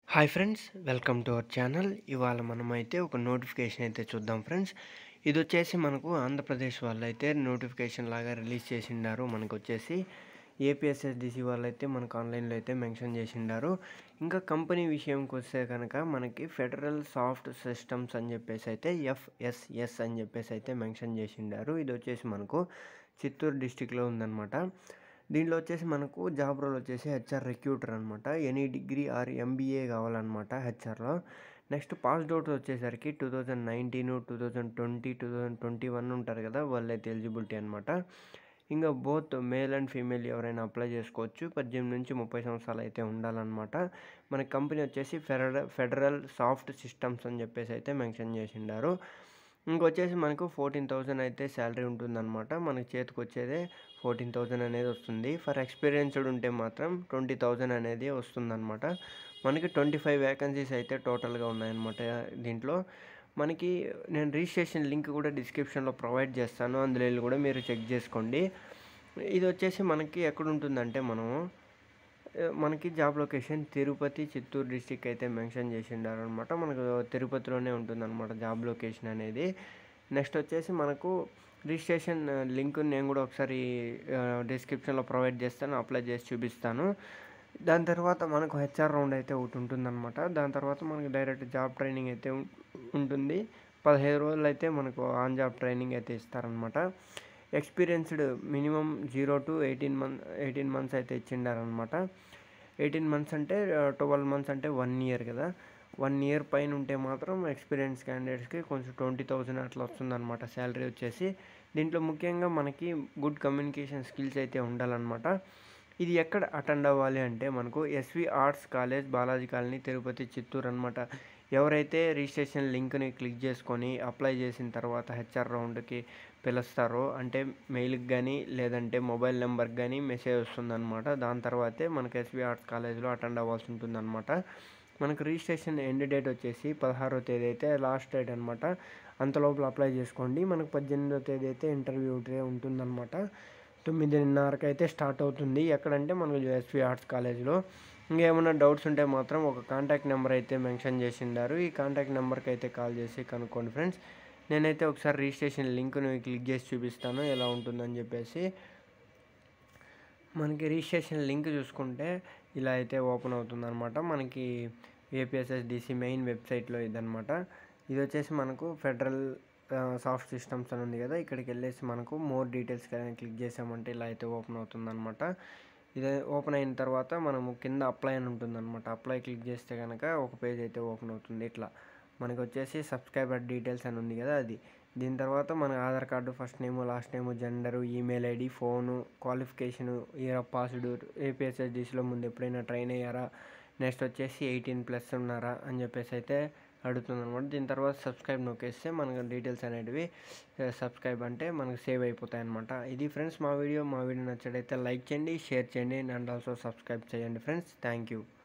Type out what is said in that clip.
hi friends welcome to our channel ఇవాళ మనమైతే ఒక నోటిఫికేషన్ అయితే చూద్దాం ఫ్రెండ్స్ ఇది వచ్చేసి మనకు ఆంధ్రప్రదేశ్ వాళ్ళు అయితే నోటిఫికేషన్ లాగా రిలీజ్ చేసిండారు మనకు వచ్చేసి ఏపీఎస్ఎస్డిసి వాళ్ళు అయితే మనకు ఆన్లైన్లో అయితే మెన్షన్ చేసిండారు ఇంకా కంపెనీ విషయంకి వస్తే కనుక మనకి ఫెడరల్ సాఫ్ట్ సిస్టమ్స్ అని చెప్పేసి అయితే ఎఫ్ఎస్ఎస్ అని చెప్పేసి అయితే మెన్షన్ చేసిండారు ఇది వచ్చేసి మనకు చిత్తూరు డిస్టిక్లో ఉందన్నమాట దీంట్లో వచ్చేసి మనకు జాబ్ రోల్ వచ్చేసి హెచ్ఆర్ రిక్రూటర్ అనమాట ఎనీ డిగ్రీ ఆర్ ఎంబీఏ కావాలన్నమాట హెచ్ఆర్లో నెక్స్ట్ పాస్డ్ అవుట్ వచ్చేసరికి two thousand nineteen two thousand twenty two thousand twenty one ఉంటారు కదా వాళ్ళైతే ఎలిజిబిలిటీ అనమాట ఇంకా బోత్ మేల్ అండ్ ఫీమేల్ ఎవరైనా అప్లై చేసుకోవచ్చు పద్దెనిమిది నుంచి ముప్పై సంవత్సరాలు అయితే ఉండాలన్నమాట మన కంపెనీ వచ్చేసి ఫెడరల్ ఫెడరల్ సాఫ్ట్ సిస్టమ్స్ అని చెప్పేసి అయితే మెన్షన్ చేసిండారు ఇంకొచ్చేసి మనకు ఫోర్టీన్ థౌజండ్ అయితే శాలరీ ఉంటుందన్నమాట మనకి చేతికి వచ్చేదే ఫోర్టీన్ థౌజండ్ అనేది వస్తుంది ఫర్ ఎక్స్పీరియన్స్డ్ ఉంటే మాత్రం ట్వంటీ థౌజండ్ అనేది వస్తుందన్నమాట మనకి ట్వంటీ ఫైవ్ వేకెన్సీస్ అయితే టోటల్గా ఉన్నాయన్నమాట దీంట్లో మనకి నేను రిజిస్ట్రేషన్ లింక్ కూడా డిస్క్రిప్షన్లో ప్రొవైడ్ చేస్తాను అందులో వెళ్ళి కూడా మీరు చెక్ చేసుకోండి ఇది వచ్చేసి మనకి ఎక్కడ ఉంటుందంటే మనము మనకి job location Tirupati Chittoor district అయితే మెన్షన్ చేసిండారు అనమాట మనకు తిరుపతిలోనే ఉంటుందన్నమాట జాబ్ లొకేషన్ అనేది నెక్స్ట్ వచ్చేసి మనకు రిజిస్ట్రేషన్ లింక్ నేను కూడా ఒకసారి డిస్క్రిప్షన్లో ప్రొవైడ్ చేస్తాను అప్లై చేసి చూపిస్తాను దాని తర్వాత మనకు హెచ్ఆర్ రౌండ్ అయితే ఒకటి ఉంటుందన్నమాట దాని తర్వాత మనకి డైరెక్ట్ జాబ్ ట్రైనింగ్ అయితే ఉంటుంది పదిహేను రోజులు అయితే మనకు ఆన్ జాబ్ ట్రైనింగ్ అయితే ఇస్తారనమాట experienced minimum zero to eighteen month eighteen months అయితే ఇచ్చిండారనమాట ఎయిటీన్ మంత్స్ అంటే ట్వెల్వ్ మంత్స్ అంటే వన్ ఇయర్ కదా వన్ ఇయర్ పైన ఉంటే మాత్రం ఎక్స్పీరియన్స్ క్యాండిడేట్స్కి కొంచెం ట్వంటీ థౌజండ్ అట్లా వస్తుందన్నమాట శాలరీ వచ్చేసి దీంట్లో ముఖ్యంగా మనకి గుడ్ కమ్యూనికేషన్ స్కిల్స్ అయితే ఉండాలన్నమాట ఇది ఎక్కడ అటెండ్ అవ్వాలి అంటే మనకు SV arts college Balaji colony Tirupati Chittoor అనమాట ఎవరైతే రిజిస్ట్రేషన్ లింక్ని క్లిక్ చేసుకొని అప్లై చేసిన తర్వాత హెచ్ఆర్ రౌండ్కి పిలుస్తారో అంటే మెయిల్కి కానీ లేదంటే మొబైల్ నెంబర్కి కానీ మెసేజ్ వస్తుందన్నమాట దాని తర్వాతే మనకు ఎస్వి ఆర్ట్స్ కాలేజ్లో అటెండ్ అవ్వాల్సి ఉంటుందన్నమాట మనకు రిజిస్ట్రేషన్ ఎండ్ డేట్ వచ్చేసి పదహారో తేదీ అయితే లాస్ట్ డేట్ అనమాట అంత లోపల అప్లై చేసుకోండి మనకు పద్దెనిమిదో తేదీ అయితే ఇంటర్వ్యూ ఉంటుందన్నమాట తొమ్మిదిన్నరకు అయితే స్టార్ట్ అవుతుంది ఎక్కడంటే మనకు ఎస్వి ఆర్ట్స్ కాలేజ్లో ఇంకేమైనా డౌట్స్ ఉంటే మాత్రం ఒక కాంటాక్ట్ నెంబర్ అయితే మెన్షన్ చేసిండారు ఈ కాంటాక్ట్ నెంబర్కి అయితే కాల్ చేసి కనుక్కోండి ఫ్రెండ్స్ నేనైతే ఒకసారి రిజిస్ట్రేషన్ లింక్ను క్లిక్ చేసి చూపిస్తాను ఎలా ఉంటుందని చెప్పేసి మనకి రిజిస్ట్రేషన్ లింక్ చూసుకుంటే ఇలా అయితే ఓపెన్ అవుతుందన్నమాట మనకి ఏపీఎస్ఎస్డిసి మెయిన్ వెబ్సైట్లో ఇదనమాట ఇది వచ్చేసి మనకు ఫెడరల్ సాఫ్ట్ సిస్టమ్స్ అని ఉంది కదా ఇక్కడికి వెళ్ళేసి మనకు మోర్ డీటెయిల్స్ కానీ క్లిక్ చేసామంటే ఇలా అయితే ఓపెన్ అవుతుందన్నమాట ఇది ఓపెన్ అయిన తర్వాత మనము కింద అప్లై అని ఉంటుందన్నమాట అప్లై క్లిక్ చేస్తే కనుక ఒక పేజ్ అయితే ఓపెన్ అవుతుంది ఇట్లా మనకి వచ్చేసి సబ్స్క్రైబర్ డీటెయిల్స్ అని ఉంది కదా అది దీని తర్వాత మన Aadhaar card first name last name gender email ID phone qualification year of passed ఏపీఎస్ఎస్డిసిలో ముందు ఎప్పుడైనా ట్రైన్ అయ్యారా నెక్స్ట్ వచ్చేసి ఎయిటీన్ ప్లస్ ఉన్నారా అని చెప్పేసి అయితే అడుగుతుంది అనమాట దీని తర్వాత సబ్స్క్రైబ్ నొక్కేస్తే మనకు డీటెయిల్స్ అనేటివి సబ్స్క్రైబ్ అంటే మనకు సేవ్ అయిపోతాయి అనమాట ఇది ఫ్రెండ్స్ మా వీడియో మా వీడియో నచ్చడైతే లైక్ చేయండి షేర్ చేయండి అండ్ ఆల్సో సబ్స్క్రైబ్ చేయండి ఫ్రెండ్స్ థ్యాంక్ యూ